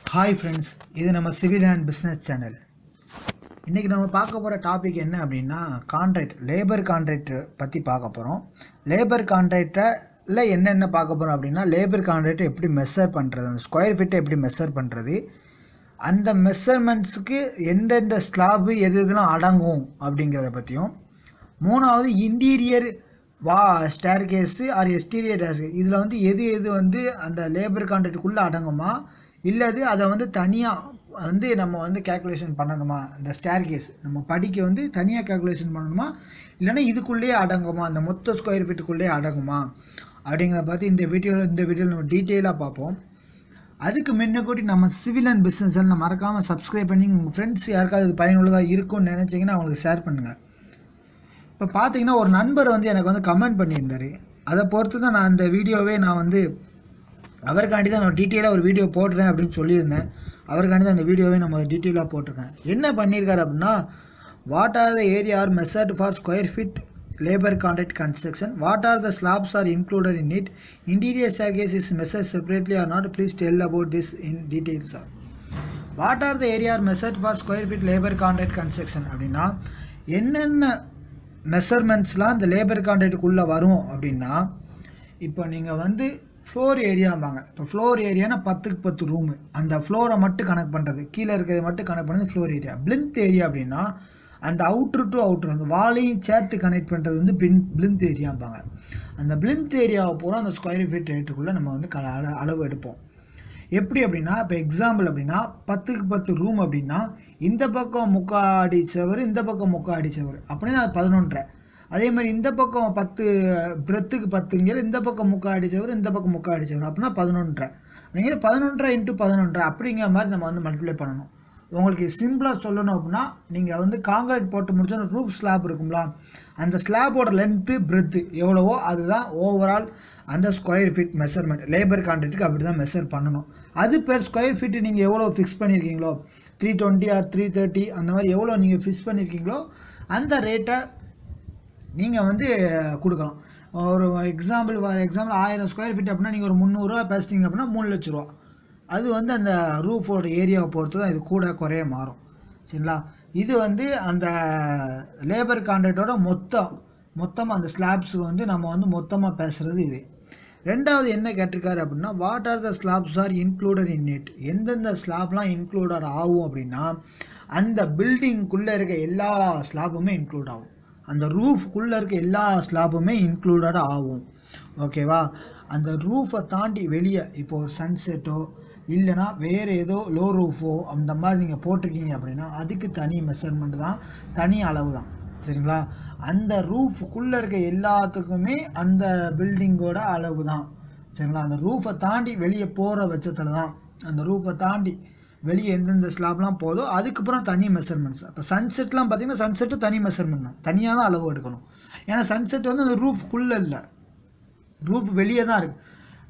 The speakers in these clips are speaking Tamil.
ஹாய் ஃப்ரெண்ட்ஸ் இது நம்ம சிவில் அண்ட் பிஸ்னஸ் சேனல் இன்றைக்கி நம்ம பார்க்க போகிற டாபிக் என்ன அப்படின்னா கான்ட்ராக்ட் லேபர் கான்ட்ராக்ட் பற்றி பார்க்க போகிறோம் லேபர் கான்ட்ராக்டில் என்னென்ன பார்க்க போகிறோம் அப்படின்னா லேபர் கான்ட்ராக்ட் எப்படி மெஷர் பண்ணுறது அந்த ஸ்கொயர் ஃபீட்டை எப்படி மெஷர் பண்ணுறது அந்த மெஷர்மெண்ட்ஸுக்கு எந்தெந்த ஸ்லாபு எது எதுலாம் அடங்கும் அப்படிங்கிறத பற்றியும் மூணாவது இன்டீரியர் வா ஸ்டேர் கேஸு ஆர் எஸ்டீரியர் டேஸ் இதில் வந்து எது எது வந்து அந்த லேபர் கான்ட்ராக்டுக்குள்ளே அடங்குமா இல்லது அதை வந்து தனியாக வந்து நம்ம வந்து கேல்குலேஷன் பண்ணணுமா இந்த ஸ்டேர் கேஸ் நம்ம படிக்க வந்து தனியாக கேல்குலேஷன் பண்ணணுமா இல்லைன்னா இதுக்குள்ளேயே அடங்குமா அந்த மொத்த ஸ்கொயர் ஃபீட்டுக்குள்ளேயே அடங்குமா அப்படிங்கிற பார்த்து இந்த வீடியோவில் இந்த வீடியோவில் நம்ம டீட்டெயிலாக பார்ப்போம் அதுக்கு முன்னக்கூட்டி நம்ம சிவில் அண்ட் பிஸ்னஸ் சேனல் மறக்காமல் சப்ஸ்கிரைப் பண்ணி உங்கள் ஃப்ரெண்ட்ஸ் யாருக்காவது இது பயனுள்ளதாக இருக்கும்னு நினச்சிங்கன்னா அவங்களுக்கு ஷேர் பண்ணுங்கள் இப்போ பார்த்தீங்கன்னா ஒரு நண்பர் வந்து எனக்கு வந்து கமெண்ட் பண்ணியிருந்தார் அதை பொறுத்து தான் நான் அந்த வீடியோவே நான் வந்து அவருக்காண்டி தான் நான் டீட்டெயிலாக ஒரு வீடியோ போடுறேன் அப்படின்னு சொல்லியிருந்தேன் அவருக்காண்டி தான் அந்த வீடியோவே நம்ம டீட்டெயிலாக போட்டிருக்கேன் என்ன பண்ணியிருக்காரு அப்படின்னா what are the area are measured for square feet labour contract construction what are the slabs are included in it interior staircase is measure separately or not please tell about this in details are what are the area are measured for square feet labour contract construction அப்படின்னா என்னென்ன மெஷர்மெண்ட்ஸ்லாம் இந்த லேபர் கான்ட்ராக்டுக்குள்ளே வரும் அப்படின்னா இப்போ நீங்கள் வந்து ஃப்ளோர் ஏரியாம்பாங்க இப்போ ஃப்ளோர் ஏரியானா பத்துக்கு பத்து ரூமு அந்த ஃப்ளோரை மட்டும் கனெக்ட் பண்ணுறது கீழே இருக்கிறது மட்டும் கனெக்ட் பண்ணுறது ஃப்ளோர் ஏரியா பிளிந்த் ஏரியா அப்படின்னா அந்த அவுட்ரு டு அவுட்ரு அந்த வாலையும் சேர்த்து கனெக்ட் பண்ணுறது வந்து பின் பிளிந்த் ஏரியாம்பாங்க அந்த பிளிந்த் ஏரியாவை பூரா அந்த ஸ்கொயர் ஃபீட் ரேட்டுக்குள்ளே நம்ம வந்து க அள- அளவு எடுப்போம் எப்படி அப்படின்னா இப்போ எக்ஸாம்பிள் அப்படின்னா பத்துக்கு பத்து ரூம் அப்படின்னா இந்த பக்கம் முக்கா அடி செவரு இந்த பக்கம் முக்கா அடி செவரு அப்படின்னா அது பதினொன்றரை அதே மாதிரி இந்த பக்கம் பத்து பிரெத்துக்கு பத்துங்கிற இந்த பக்கம் முக்கா அடி செவரு இந்த பக்கம் முக்கா அடி செவரு அப்படின்னா பதினொன்றரை அப்படிங்கிற பதினொன்றரை இன்ட்டு பதினொன்றரை அப்படிங்கிற மாதிரி நம்ம வந்து மல்டிப்ளை பண்ணணும் உங்களுக்கு சிம்பிளாக சொல்லணும் அப்படின்னா நீங்கள் வந்து காங்கிரீட் போட்டு முடிச்சோன்னா ரூப் ஸ்லாப் இருக்குங்களா அந்த ஸ்லாப்போட லென்த்து பிரெத்து எவ்வளவோ அதுதான் ஓவரால் அந்த ஸ்கொயர் ஃபீட் மெஷர்மெண்ட் லேபர் கான்ட்ராக்ட்டுக்கு அப்படி தான் மெஷர் பண்ணணும் அது பெர் ஸ்கொயர் ஃபீட்டு நீங்கள் எவ்வளோ ஃபிக்ஸ் பண்ணியிருக்கீங்களோ three twenty or three thirty அந்த மாதிரி எவ்வளோ நீங்கள் ஃபிக்ஸ் பண்ணியிருக்கீங்களோ அந்த ரேட்டை நீங்கள் வந்து கொடுக்கலாம் ஒரு எக்ஸாம்பிள் ஃபார் எக்ஸாம்பிள் ஆயிரம் ஸ்கொயர் ஃபீட் அப்படின்னா நீங்கள் ஒரு முந்நூறுரூவா பேசிட்டீங்க அப்படின்னா மூணு லட்ச ரூபா அது வந்து அந்த ரூஃபோட ஏரியாவை பொறுத்து தான் இது கூட குறைய மாறும் சரிங்களா இது வந்து அந்த லேபர் கான்ட்ராக்டோட மொத்தம் மொத்தமாக அந்த ஸ்லாப்ஸுக்கு வந்து நம்ம வந்து மொத்தமாக பேசுகிறது இது ரெண்டாவது என்ன கேட்டிருக்காரு அப்படின்னா what are the slabs are included in it எந்தெந்த ஸ்லாப்லாம் இன்க்ளூடட் ஆகும் அப்படின்னா அந்த பில்டிங்குள்ளே இருக்க எல்லா ஸ்லாப்புமே இன்க்ளூட் ஆகும் அந்த ரூஃப்குள்ளே இருக்க எல்லா ஸ்லாப்புமே இன்க்ளூடட் ஆகும் ஓகேவா அந்த ரூஃபை தாண்டி வெளியே இப்போ ஒரு சன்செட்டோ இல்லைனா வேறு ஏதோ லோ ரூஃபோ அந்த மாதிரி நீங்கள் போட்டிருக்கீங்க அப்படின்னா அதுக்கு தனி மெஷர்மெண்ட் தான் தனி அளவு தான் சரிங்களா அந்த ரூஃபுக்குள்ளே இருக்க எல்லாத்துக்குமே அந்த பில்டிங்கோட அளவு தான் சரிங்களா அந்த ரூஃபை தாண்டி வெளியே போகிற பட்சத்தில் தான் அந்த ரூஃபை தாண்டி வெளியே எந்தெந்த ஸ்லாப்லாம் போதோ அதுக்கப்புறம் தனி மெஷர்மெண்ட்ஸ் இப்போ சன்செட்லாம் பார்த்தீங்கன்னா சன்செட்டு தனி மெஷர்மெண்ட் தான் தனியாக தான் அளவு எடுக்கணும் ஏன்னா சன்செட் வந்து அந்த ரூஃப்குள்ளே இல்லை ரூஃப் வெளியே தான் இருக்குது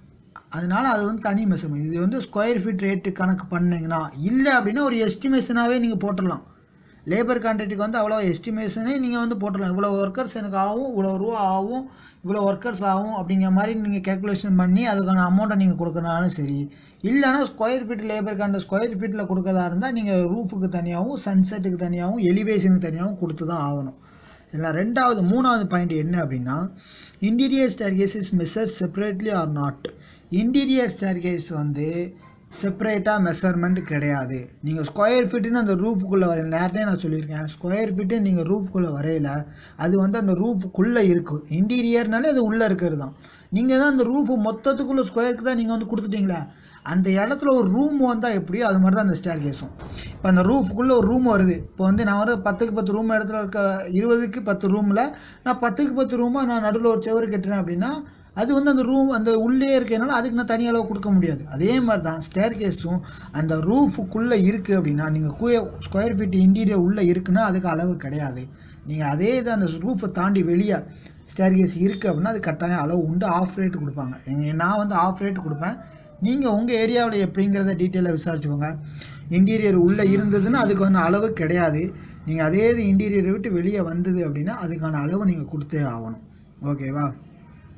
அதனால அது வந்து தனி மெஷர்மெண்ட் இது வந்து ஸ்கொயர் ஃபீட் ரேட்டு கணக்கு பண்ணீங்கன்னா இல்லை அப்படின்னா ஒரு எஸ்டிமேஷனாகவே நீங்கள் போட்டுடலாம் லேபர் கான்ட்ராக்ட்டுக்கு வந்து அவ்வளோ எஸ்டிமேஷனே நீங்கள் வந்து போட்டுடலாம் இவ்வளோ ஒர்க்கர்ஸ் எனக்கு ஆகும் இவ்வளோ ரூபா ஆகும் இவ்வளோ ஒர்க்கர்ஸ் ஆகும் அப்படிங்கிற மாதிரி நீங்கள் கேல்குலேஷன் பண்ணி அதுக்கான அமௌண்ட்டை நீங்கள் கொடுக்கறனாலும் சரி இல்லைன்னா square feet labour contract square ஃபீட்டில் கொடுக்கறதா இருந்தால் நீங்கள் ரூஃபுக்கு தனியாகவும் சன்செட்டுக்கு தனியாகவும் எலிவேஷனுக்கு தனியாகவும் கொடுத்து தான் ஆகணும் சரிங்களா ரெண்டாவது மூணாவது பாயிண்ட் என்ன அப்படின்னா interior staircase is measure separately or not interior staircase வந்து செப்பரேட்டாக மெஷர்மெண்ட் கிடையாது நீங்கள் ஸ்கொயர் ஃபீட்டுன்னு அந்த ரூஃபுக்குள்ளே வரைய நேரத்தையே நான் சொல்லியிருக்கேன் ஸ்கொயர் ஃபீட்டு நீங்கள் ரூஃப்குள்ளே வரையில அது வந்து அந்த ரூஃபுக்குள்ளே இருக்கும் இன்டீரியர்னாலே அது உள்ளே இருக்கிறது தான் நீங்கள் தான் அந்த ரூஃபு மொத்தத்துக்குள்ளே ஸ்கொயருக்கு தான் நீங்கள் வந்து கொடுத்துட்டீங்களா அந்த இடத்துல ஒரு ரூம் வந்தால் எப்படியோ அது மாதிரி தான் அந்த ஸ்டேர் கேஸும் இப்போ அந்த ரூஃபுக்குள்ளே ஒரு ரூம் வருது இப்போ வந்து நான் ஒரு பத்துக்கு பத்து ரூம் இடத்துல இருக்க இருபதுக்கு பத்து ரூமில் நான் பத்துக்கு பத்து ரூமாக நான் நடுவில் ஒரு செவரு கட்டுறேன் அப்படின்னா அது வந்து அந்த ரூம் அந்த உள்ளே இருக்கிறதுனால அதுக்கு நான் தனி அளவு கொடுக்க முடியாது அதே மாதிரி தான் ஸ்டேர் கேஸும் அந்த ரூஃபுக்குள்ளே இருக்குது அப்படின்னா நீங்கள் கூய ஸ்கொயர் ஃபீட் இன்டீரியர் உள்ளே இருக்குன்னா அதுக்கு அளவு கிடையாது நீங்கள் அதே இது அந்த ரூஃபை தாண்டி வெளியே ஸ்டேர் கேஸ் இருக்குது அப்படின்னா அது கட்டாயம் அளவு உண்டு ஆஃப் ரேட் கொடுப்பாங்க எங்க- நான் வந்து ஆஃப் ரேட் கொடுப்பேன் நீங்கள் உங்கள் ஏரியாவில் எப்படிங்கிறத டீட்டெயிலாக விசாரிச்சுக்கோங்க இன்டீரியர் உள்ளே இருந்ததுன்னா அதுக்கு வந்து அளவு கிடையாது நீங்கள் அதே இது இன்டீரியரை விட்டு வெளியே வந்தது அப்படின்னா அதுக்கான அளவு நீங்கள் கொடுத்தே ஆகணும் ஓகேவா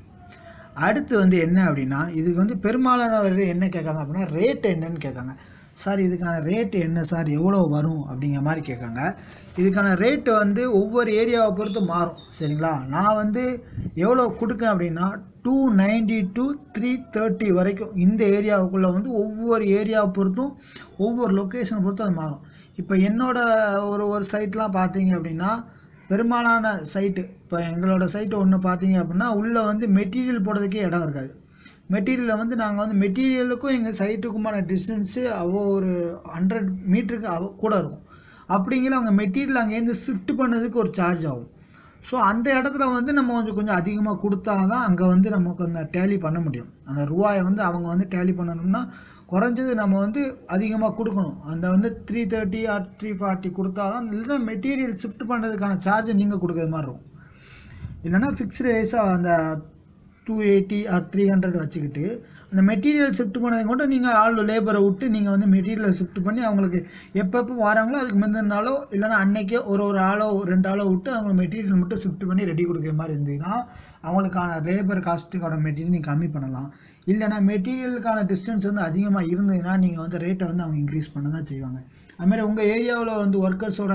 அடுத்து வந்து என்ன அப்படின்னா இதுக்கு வந்து பெரும்பாலானவர் என்ன கேட்காங்க அப்படின்னா ரேட் என்னன்னு கேட்காங்க சார் இதுக்கான ரேட்டு என்ன சார் எவ்வளோ வரும் அப்படிங்கிற மாதிரி கேட்காங்க இதுக்கான ரேட்டு வந்து ஒவ்வொரு ஏரியாவை பொறுத்து மாறும் சரிங்களா நான் வந்து எவ்வளோ கொடுக்கேன் அப்படின்னா two ninety to three thirty வரைக்கும் இந்த ஏரியாவுக்குள்ளே வந்து ஒவ்வொரு ஏரியாவை பொறுத்தும் ஒவ்வொரு லொக்கேஷனை பொறுத்தும் அது மாறும் இப்போ என்னோட ஒரு ஒரு சைட்லாம் பார்த்தீங்க அப்படின்னா பெரும்பாலான சைட்டு இப்போ எங்களோட சைட்டு ஒன்று பார்த்தீங்க அப்படின்னா உள்ளே வந்து மெட்டீரியல் போடுறதுக்கே இடம் இருக்காது மெட்டீரியலை வந்து நாங்கள் வந்து மெட்டீரியலுக்கும் எங்கள் சைட்டுக்குமான டிஸ்டன்ஸு அவ்வளோ ஒரு ஹண்ட்ரட் மீட்டருக்கு அவ கூட இருக்கும் அப்படிங்கிற அவங்க மெட்டீரியல் அங்கேருந்து ஷிஃப்ட் பண்ணதுக்கு ஒரு சார்ஜ் ஆகும் ஸோ அந்த இடத்துல வந்து நம்ம கொஞ்சம் கொஞ்சம் அதிகமாக கொடுத்தா தான் அங்கே வந்து நமக்கு அந்த டேலி பண்ண முடியும் அந்த ரூபாயை வந்து அவங்க வந்து டேலி பண்ணணும்னா குறைஞ்சது நம்ம வந்து அதிகமாக கொடுக்கணும் அந்த வந்து three thirty or three forty கொடுத்தா தான் இல்லைன்னா மெட்டீரியல் ஷிஃப்ட் பண்ணுறதுக்கான சார்ஜை நீங்கள் கொடுக்குற மாதிரி இருக்கும் இல்லைன்னா ஃபிக்ஸ்டு ரேஸாக அந்த two eighty or three hundred வச்சுக்கிட்டு அந்த மெட்டீரியல் ஷிஃப்ட் பண்ணதை கூட நீங்கள் ஆள் லேபரை விட்டு நீங்கள் வந்து மெட்டீரியலை ஷிஃப்ட் பண்ணி அவங்களுக்கு எப்பப்போ வராங்களோ அதுக்கு முந்தின நாளோ இல்லைன்னா அன்னைக்கே ஒரு ஒரு ஆளோ ரெண்டு ஆளோ விட்டு அவங்க மெட்டீரியல் மட்டும் ஷிஃப்ட் பண்ணி ரெடி கொடுக்குற மாதிரி இருந்ததுன்னா அவங்களுக்கான லேபர் காஸ்ட்டுக்கான மெட்டீரியல் நீங்கள் கம்மி பண்ணலாம் இல்லைனா மெட்டீரியலுக்கான டிஸ்டன்ஸ் வந்து அதிகமாக இருந்ததுன்னா நீங்கள் வந்து ரேட்டை வந்து அவங்க இன்க்ரீஸ் பண்ண தான் செய்வாங்க அதுமாதிரி உங்கள் ஏரியாவில் வந்து ஒர்க்கர்ஸோட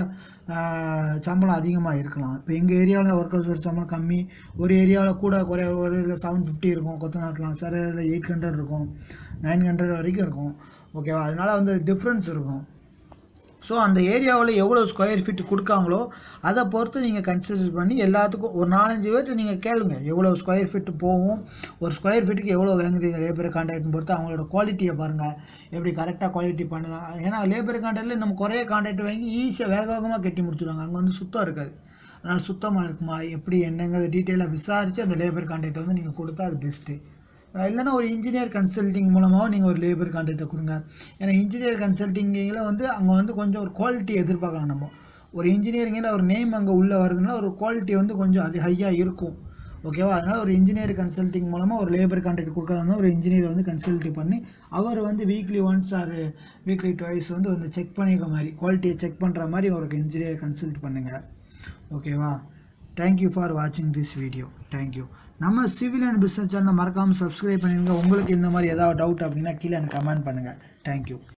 சம்பளம் அதிகமாக இருக்கலாம் இப்போ எங்கள் ஏரியாவில் ஒர்க்கர்ஸோட சம்பளம் கம்மி ஒரு ஏரியாவில் கூட குறைய ஒரு இதில் செவன் ஃபிஃப்டி இருக்கும் கொத்தனாருக்கலாம் சார் இதில் எயிட் ஹண்ட்ரட் இருக்கும் நைன் ஹண்ட்ரட் வரைக்கும் இருக்கும் ஓகேவா அதனால் வந்து டிஃப்ரென்ஸ் இருக்கும் ஸோ அந்த ஏரியாவில் எவ்வளோ ஸ்கொயர் ஃபீட் கொடுக்காங்களோ அதை பொறுத்து நீங்கள் கன்சிடர் பண்ணி எல்லாத்துக்கும் ஒரு நாலஞ்சு பேர்ட்டு நீங்கள் கேளுங்க எவ்வளோ ஸ்கொயர் ஃபீட் போகும் ஒரு ஸ்கொயர் ஃபீட்டுக்கு எவ்வளோ வாங்குது லேபர் கான்ட்ராக்ட்னு பொறுத்து அவங்களோட குவாலிட்டியை பாருங்கள் எப்படி கரெக்டாக குவாலிட்டி பண்ணுறாங்க ஏன்னா லேபர் கான்ட்ராக்டில் நம்ம குறைய கான்ட்ராக்ட் வாங்கி ஈஸியாக வேக வேகமாக கட்டி முடிச்சிடுவாங்க அங்கே வந்து சுத்தம் இருக்காது அதனால் சுத்தமாக இருக்குமா எப்படி என்னங்கிறத டீட்டெயிலாக விசாரித்து அந்த லேபர் கான்ட்ராக்டை வந்து நீங்கள் கொடுத்தா அது பெஸ்ட்டு இல்லைன்னா ஒரு இன்ஜினியர் கன்சல்டிங் மூலமாகவும் நீங்கள் ஒரு லேபர் கான்ட்ராக்டை கொடுங்க ஏன்னா இன்ஜினியர் கன்சல்டிங்கில் வந்து அங்கே வந்து கொஞ்சம் ஒரு குவாலிட்டி எதிர்பார்க்கலாம் நம்ம ஒரு இன்ஜினியரிங்கில் ஒரு நேம் அங்கே உள்ளே வருதுன்னா ஒரு குவாலிட்டி வந்து கொஞ்சம் அது ஹையாக இருக்கும் ஓகேவா அதனால் ஒரு இன்ஜினியர் கன்சல்டிங் மூலமாக ஒரு லேபர் கான்ட்ராக்ட் கொடுக்கறதா ஒரு இன்ஜினியர் வந்து கன்சல்ட் பண்ணி அவர் வந்து weekly once or weekly twice வந்து வந்து செக் பண்ணிக்க மாதிரி குவாலிட்டியை செக் பண்ணுற மாதிரி ஒரு இன்ஜினியர் கன்சல்ட் பண்ணுங்கள் ஓகேவா தேங்க்யூ ஃபார் வாட்சிங் திஸ் வீடியோ தேங்க்யூ நம்ம சிவில் அண்ட் பிஸ்னஸ் சேனலை மறக்காமல் சப்ஸ்கிரைப் பண்ணிடுங்க உங்களுக்கு இந்த மாதிரி ஏதாவது டவுட் அப்படின்னா கீழே எனக்கு கமெண்ட் பண்ணுங்கள் தேங்க்யூ